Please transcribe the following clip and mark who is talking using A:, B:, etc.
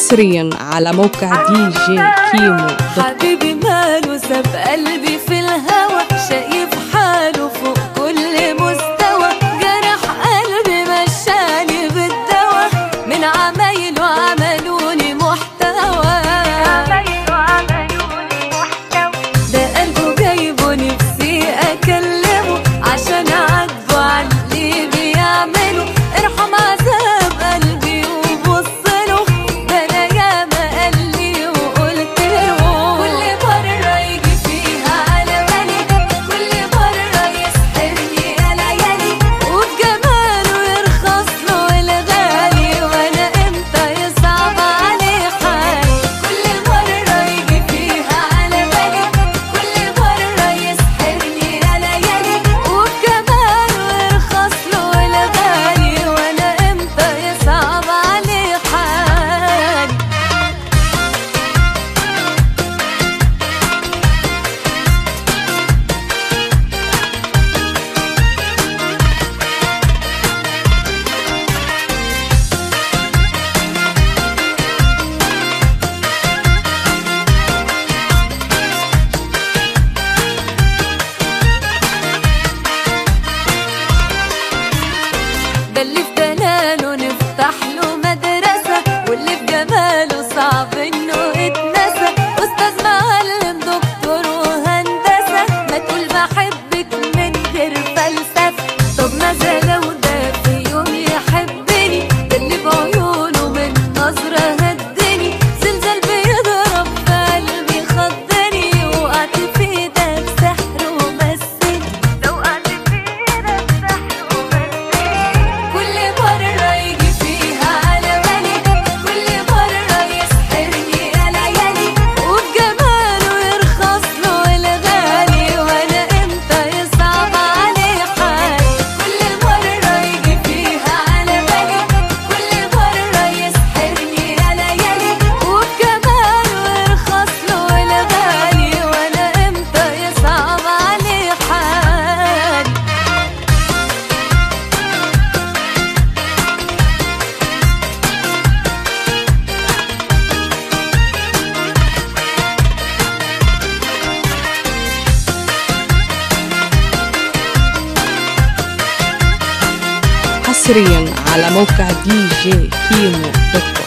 A: حصريا على موقع دي جي كيمو دوت
B: حبيبي ماله ساب قلبي في الهوى شايف حاله فوق كل مستوى جرح قلبي مشاني بالدوا من عمايله عملوني محتوى ده قلبه جايبه نفسي اكلمه عشان اعاتبه على اللي بيعمله ارحم عذاب قلبي وبصله ده انا ياما قال لي وقلت له كل مره يجي فيها على بالي كل مره يسحرني يا ليالي وبجماله يرخص له الغالي وانا امتى يصعب عليه حالي كل مره يجي فيها على بالي كل مره يسحرني يا ليالي وبجماله يرخص له الغالي وانا امتى يصعب عليه حالي ده اللي في دلاله نفتح له مدرسة واللي في جماله صعب انه يتنسى استاذ معلم دكتور وهندسة ما تقول بحبك من غير فلسفة طب ماذا لو ده في يوم يحبني ده اللي بعيونه من نظرة هدني زلزال بيضرب في قلبي خضني وقعت في ايدك سحر ومسني لو وقعت في ايدك سحر ومسني كل مرة يجي فيها على بالي كل مرة يسحرني يا ليالي وبجماله يرخص له الغالي وانا امتى يصعب عليه حالي كل مرة يجي فيها على بالي كل مرة يسحرني يا ليالي وبجماله يرخص له الغالي وانا امتى يصعب عليه حالي
A: حصريا على موقع دي جي كيمو دوت